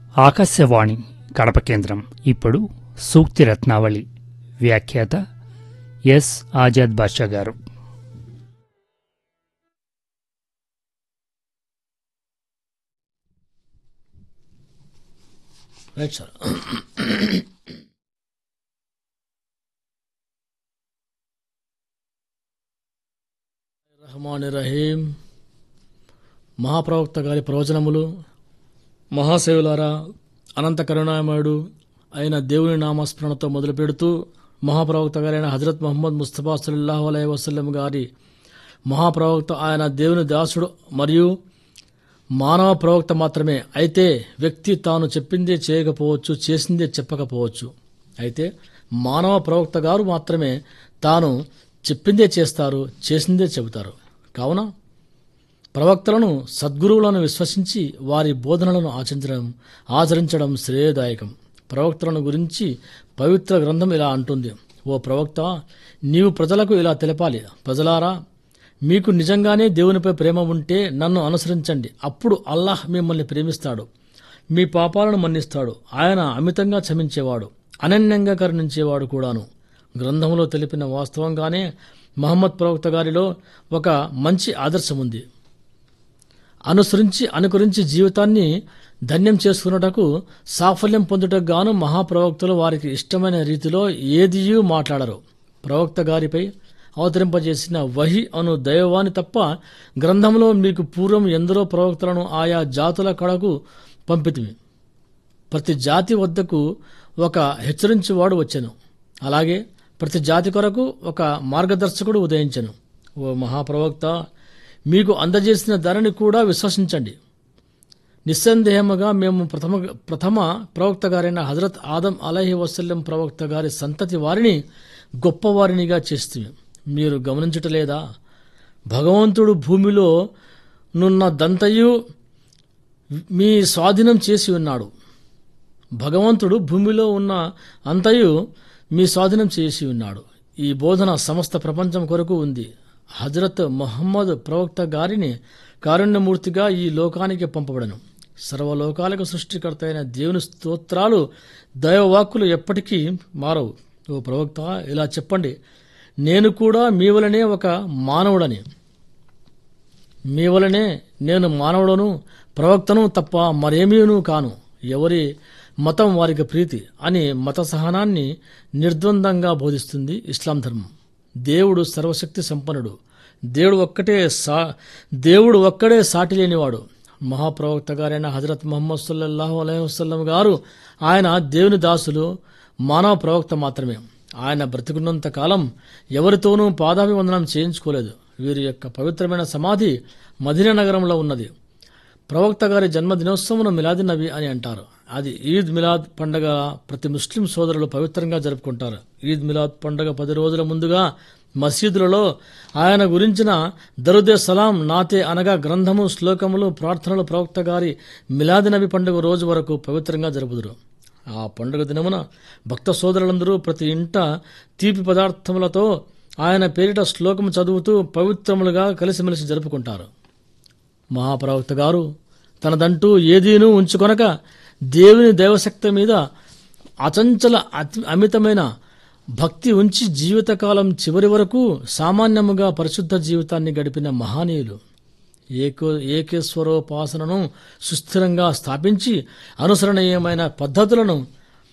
ఆకాశవాణి కడప కేంద్రం ఇప్పుడు సూక్తి రత్నావళి వ్యాఖ్యాత ఎస్ ఆజాద్ బాషా గారు రైట్ సార్ రహమాన్ రహీం మహాప్రవక్త గారి ప్రవచనములు మహాసేవులారా అనంత కరుణామయుడు అయిన దేవుని నామస్మరణతో మొదలు పెడుతూ మహాప్రవక్త గారైన హజరత్ మహమ్మద్ ముస్తఫా సల్లాహు అలై వసల్లం గారి మహాప్రవక్త ఆయన దేవుని దాసుడు మరియు మానవ ప్రవక్త మాత్రమే అయితే వ్యక్తి తాను చెప్పిందే చేయకపోవచ్చు చేసిందే చెప్పకపోవచ్చు అయితే మానవ ప్రవక్త గారు మాత్రమే తాను చెప్పిందే చేస్తారు చేసిందే చెబుతారు కావున ప్రవక్తలను సద్గురువులను విశ్వసించి వారి బోధనలను ఆచరించడం ఆచరించడం శ్రేయదాయకం ప్రవక్తలను గురించి పవిత్ర గ్రంథం ఇలా అంటుంది ఓ ప్రవక్త నీవు ప్రజలకు ఇలా తెలపాలి ప్రజలారా మీకు నిజంగానే దేవునిపై ప్రేమ ఉంటే నన్ను అనుసరించండి అప్పుడు అల్లాహ్ మిమ్మల్ని ప్రేమిస్తాడు మీ పాపాలను మన్నిస్తాడు ఆయన అమితంగా క్షమించేవాడు అనన్యంగా కరుణించేవాడు కూడాను గ్రంథంలో తెలిపిన వాస్తవంగానే మహమ్మద్ ప్రవక్త గారిలో ఒక మంచి ఆదర్శం ఉంది అనుసరించి అనుకరించి జీవితాన్ని ధన్యం చేసుకున్నటకు సాఫల్యం పొందుటకు గాను మహాప్రవక్తలు వారికి ఇష్టమైన రీతిలో ఏదియూ మాట్లాడరు ప్రవక్త గారిపై అవతరింపజేసిన వహి అను దైవాన్ని తప్ప గ్రంథంలో మీకు పూర్వం ఎందరో ప్రవక్తలను ఆయా జాతుల కడకు పంపితిమి ప్రతి జాతి వద్దకు ఒక హెచ్చరించువాడు వచ్చెను అలాగే ప్రతి జాతి కొరకు ఒక మార్గదర్శకుడు ఉదయించెను ఓ మహాప్రవక్త మీకు అందజేసిన ధరని కూడా విశ్వసించండి నిస్సందేహముగా మేము ప్రథమ ప్రథమ ప్రవక్త గారైన హజరత్ ఆదం అలహి వసల్లం ప్రవక్త గారి సంతతి వారిని గొప్పవారినిగా చేస్తుంది మీరు గమనించటలేదా భగవంతుడు భూమిలో నున్న దంతయు మీ స్వాధీనం చేసి ఉన్నాడు భగవంతుడు భూమిలో ఉన్న అంతయు మీ స్వాధీనం చేసి ఉన్నాడు ఈ బోధన సమస్త ప్రపంచం కొరకు ఉంది హజరత్ మొహమ్మద్ ప్రవక్త గారిని కారుణ్యమూర్తిగా ఈ లోకానికి పంపబడను సర్వలోకాలకు సృష్టికర్త అయిన దేవుని స్తోత్రాలు దైవవాక్కులు ఎప్పటికీ మారవు ఓ ప్రవక్త ఇలా చెప్పండి నేను కూడా మీ వలనే ఒక మానవుడని మీ వలనే నేను మానవుడను ప్రవక్తను తప్ప మరేమీను కాను ఎవరి మతం వారికి ప్రీతి అని మత సహనాన్ని నిర్ద్వందంగా బోధిస్తుంది ఇస్లాం ధర్మం దేవుడు సర్వశక్తి సంపన్నుడు దేవుడు ఒక్కటే సా దేవుడు ఒక్కడే సాటి లేనివాడు మహాప్రవక్త గారైన హజరత్ ముహమ్మద్ సల్లల్లాహు అలైహి వసల్లం గారు ఆయన దేవుని దాసులు మానవ ప్రవక్త మాత్రమే ఆయన బ్రతికున్నంత కాలం ఎవరితోనూ పాదాభివందనం చేయించుకోలేదు వీరి యొక్క పవిత్రమైన సమాధి మదీనా నగరంలో ఉన్నది ప్రవక్త గారి జన్మదినోత్సవం మిలాది నబి అని అంటారు అది ఈద్ మిలాద్ పండగ ప్రతి ముస్లిం సోదరులు పవిత్రంగా జరుపుకుంటారు ఈద్ మిలాద్ పండగ పది రోజుల ముందుగా మసీదులలో ఆయన గురించిన దరుదే సలాం నాతే అనగా గ్రంథము శ్లోకములు ప్రార్థనలు ప్రవక్త గారి మిలాది నబి పండుగ రోజు వరకు పవిత్రంగా జరుపుదురు ఆ పండుగ దినమున భక్త సోదరులందరూ ప్రతి ఇంట తీపి పదార్థములతో ఆయన పేరిట శ్లోకము చదువుతూ పవిత్రములుగా కలిసిమెలిసి జరుపుకుంటారు మహాప్రవక్త గారు తనదంటూ ఏదీనూ ఉంచుకొనక దేవుని దైవశక్తి మీద అచంచల అతి అమితమైన భక్తి ఉంచి జీవితకాలం చివరి వరకు సామాన్యముగా పరిశుద్ధ జీవితాన్ని గడిపిన మహానీయులు ఏకో ఏకేశ్వరోపాసనను సుస్థిరంగా స్థాపించి అనుసరణీయమైన పద్ధతులను